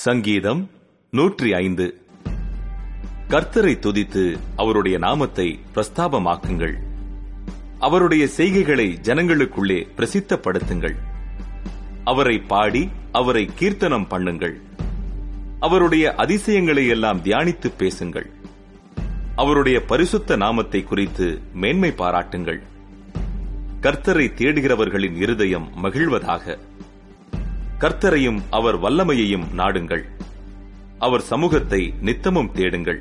சங்கீதம் நூற்றி ஐந்து கர்த்தரை துதித்து அவருடைய நாமத்தை பிரஸ்தாபமாக்குங்கள் அவருடைய செய்கைகளை ஜனங்களுக்குள்ளே பிரசித்தப்படுத்துங்கள் அவரை பாடி அவரை கீர்த்தனம் பண்ணுங்கள் அவருடைய அதிசயங்களை எல்லாம் தியானித்து பேசுங்கள் அவருடைய பரிசுத்த நாமத்தை குறித்து மேன்மை பாராட்டுங்கள் கர்த்தரை தேடுகிறவர்களின் இருதயம் மகிழ்வதாக கர்த்தரையும் அவர் வல்லமையையும் நாடுங்கள் அவர் சமூகத்தை நித்தமும் தேடுங்கள்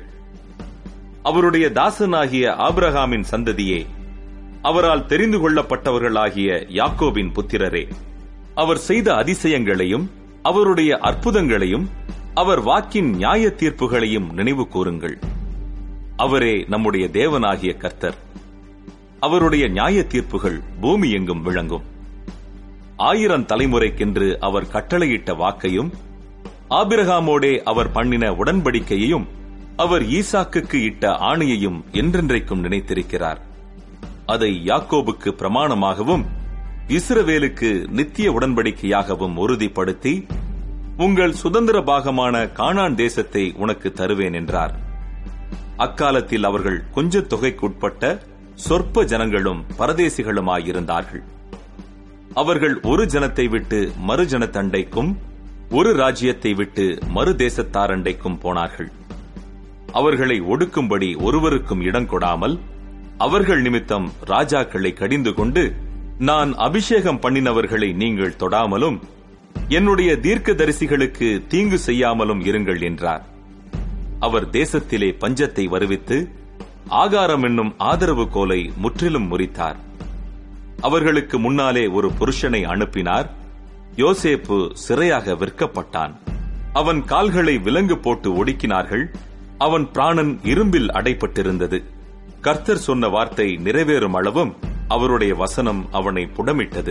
அவருடைய தாசனாகிய ஆபிரகாமின் சந்ததியே அவரால் தெரிந்து கொள்ளப்பட்டவர்களாகிய யாக்கோபின் புத்திரரே அவர் செய்த அதிசயங்களையும் அவருடைய அற்புதங்களையும் அவர் வாக்கின் நியாய தீர்ப்புகளையும் நினைவு கூறுங்கள் அவரே நம்முடைய தேவனாகிய கர்த்தர் அவருடைய நியாய தீர்ப்புகள் பூமி எங்கும் விளங்கும் ஆயிரம் தலைமுறைக்கென்று அவர் கட்டளையிட்ட வாக்கையும் ஆபிரகாமோடே அவர் பண்ணின உடன்படிக்கையையும் அவர் ஈசாக்குக்கு இட்ட ஆணையையும் என்றென்றைக்கும் நினைத்திருக்கிறார் அதை யாக்கோபுக்கு பிரமாணமாகவும் இஸ்ரவேலுக்கு நித்திய உடன்படிக்கையாகவும் உறுதிப்படுத்தி உங்கள் சுதந்திர பாகமான கானான் தேசத்தை உனக்கு தருவேன் என்றார் அக்காலத்தில் அவர்கள் கொஞ்ச தொகைக்குட்பட்ட சொற்ப ஜனங்களும் பரதேசிகளுமாயிருந்தார்கள் அவர்கள் ஒரு ஜனத்தை விட்டு மறு ஜனத்தண்டைக்கும் ஒரு ராஜ்யத்தை விட்டு மறு தேசத்தாரண்டைக்கும் போனார்கள் அவர்களை ஒடுக்கும்படி ஒருவருக்கும் இடம் கொடாமல் அவர்கள் நிமித்தம் ராஜாக்களை கடிந்து கொண்டு நான் அபிஷேகம் பண்ணினவர்களை நீங்கள் தொடாமலும் என்னுடைய தீர்க்கதரிசிகளுக்கு தீங்கு செய்யாமலும் இருங்கள் என்றார் அவர் தேசத்திலே பஞ்சத்தை வருவித்து ஆகாரம் என்னும் ஆதரவு கோலை முற்றிலும் முறித்தார் அவர்களுக்கு முன்னாலே ஒரு புருஷனை அனுப்பினார் யோசேப்பு சிறையாக விற்கப்பட்டான் அவன் கால்களை விலங்கு போட்டு ஒடுக்கினார்கள் அவன் பிராணன் இரும்பில் அடைப்பட்டிருந்தது கர்த்தர் சொன்ன வார்த்தை நிறைவேறும் அளவும் அவருடைய வசனம் அவனை புடமிட்டது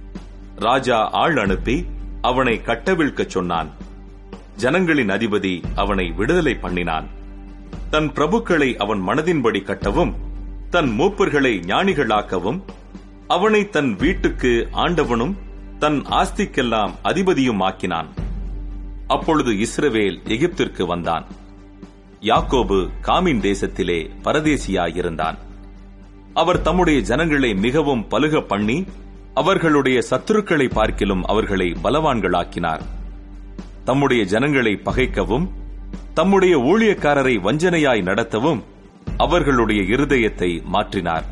ராஜா ஆள் அனுப்பி அவனை கட்டவிழ்க்கச் சொன்னான் ஜனங்களின் அதிபதி அவனை விடுதலை பண்ணினான் தன் பிரபுக்களை அவன் மனதின்படி கட்டவும் தன் மூப்பர்களை ஞானிகளாக்கவும் அவனை தன் வீட்டுக்கு ஆண்டவனும் தன் ஆஸ்திக்கெல்லாம் அதிபதியும் ஆக்கினான் அப்பொழுது இஸ்ரவேல் எகிப்திற்கு வந்தான் யாக்கோபு காமின் தேசத்திலே பரதேசியாயிருந்தான் அவர் தம்முடைய ஜனங்களை மிகவும் பலுக பண்ணி அவர்களுடைய சத்துருக்களை பார்க்கிலும் அவர்களை பலவான்களாக்கினார் தம்முடைய ஜனங்களை பகைக்கவும் தம்முடைய ஊழியக்காரரை வஞ்சனையாய் நடத்தவும் அவர்களுடைய இருதயத்தை மாற்றினார்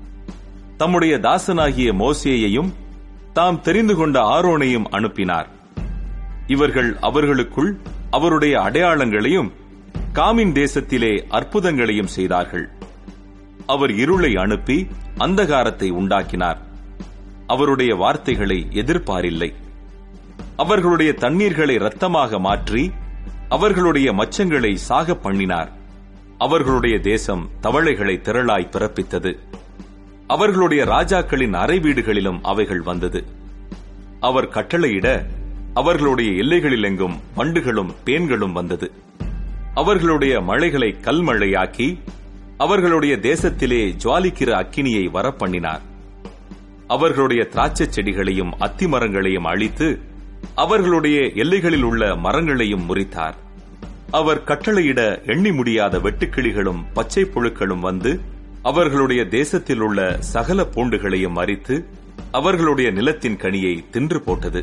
தம்முடைய தாசனாகிய மோசேயையும் தாம் தெரிந்து கொண்ட ஆரோனையும் அனுப்பினார் இவர்கள் அவர்களுக்குள் அவருடைய அடையாளங்களையும் காமின் தேசத்திலே அற்புதங்களையும் செய்தார்கள் அவர் இருளை அனுப்பி அந்தகாரத்தை உண்டாக்கினார் அவருடைய வார்த்தைகளை எதிர்பாரில்லை அவர்களுடைய தண்ணீர்களை இரத்தமாக மாற்றி அவர்களுடைய மச்சங்களை சாக பண்ணினார் அவர்களுடைய தேசம் தவளைகளை திரளாய் பிறப்பித்தது அவர்களுடைய ராஜாக்களின் அறை வீடுகளிலும் அவைகள் வந்தது அவர் கட்டளையிட அவர்களுடைய எல்லைகளிலெங்கும் வண்டுகளும் பேன்களும் வந்தது அவர்களுடைய மழைகளை கல்மழையாக்கி அவர்களுடைய தேசத்திலே ஜுவாலிக்கிற அக்கினியை வரப்பண்ணினார் அவர்களுடைய திராட்சைச் செடிகளையும் அத்திமரங்களையும் அழித்து அவர்களுடைய எல்லைகளில் உள்ள மரங்களையும் முறித்தார் அவர் கட்டளையிட எண்ணி முடியாத வெட்டுக்கிளிகளும் பச்சை புழுக்களும் வந்து அவர்களுடைய தேசத்தில் உள்ள சகல பூண்டுகளையும் மறித்து அவர்களுடைய நிலத்தின் கனியை தின்று போட்டது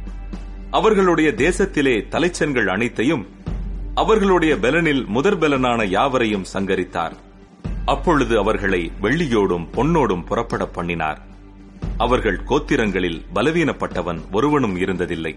அவர்களுடைய தேசத்திலே தலைச்சன்கள் அனைத்தையும் அவர்களுடைய பெலனில் முதற் பெலனான யாவரையும் சங்கரித்தார் அப்பொழுது அவர்களை வெள்ளியோடும் பொன்னோடும் புறப்பட பண்ணினார் அவர்கள் கோத்திரங்களில் பலவீனப்பட்டவன் ஒருவனும் இருந்ததில்லை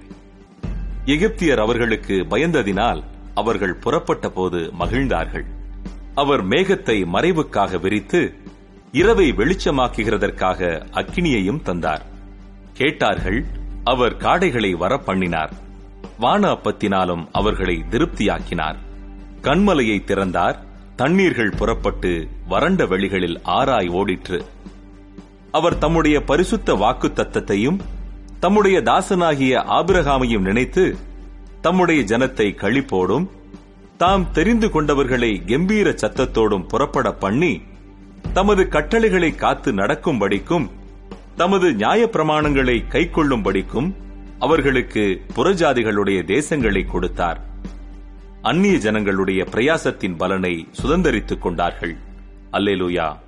எகிப்தியர் அவர்களுக்கு பயந்ததினால் அவர்கள் புறப்பட்ட போது மகிழ்ந்தார்கள் அவர் மேகத்தை மறைவுக்காக விரித்து இரவை வெளிச்சமாக்குகிறதற்காக அக்கினியையும் தந்தார் கேட்டார்கள் அவர் காடைகளை வரப்பண்ணினார் வான அப்பத்தினாலும் அவர்களை திருப்தியாக்கினார் கண்மலையை திறந்தார் தண்ணீர்கள் புறப்பட்டு வறண்ட வெளிகளில் ஆராய் ஓடிற்று அவர் தம்முடைய பரிசுத்த வாக்கு தத்தத்தையும் தம்முடைய தாசனாகிய ஆபிரகாமையும் நினைத்து தம்முடைய ஜனத்தை கழிப்போடும் தாம் தெரிந்து கொண்டவர்களை கம்பீர சத்தத்தோடும் புறப்பட பண்ணி தமது கட்டளைகளை காத்து நடக்கும்படிக்கும் தமது நியாயப்பிரமாணங்களை கைக்கொள்ளும்படிக்கும் அவர்களுக்கு புறஜாதிகளுடைய தேசங்களை கொடுத்தார் அந்நிய ஜனங்களுடைய பிரயாசத்தின் பலனை சுதந்தரித்துக் கொண்டார்கள் அல்லேலூயா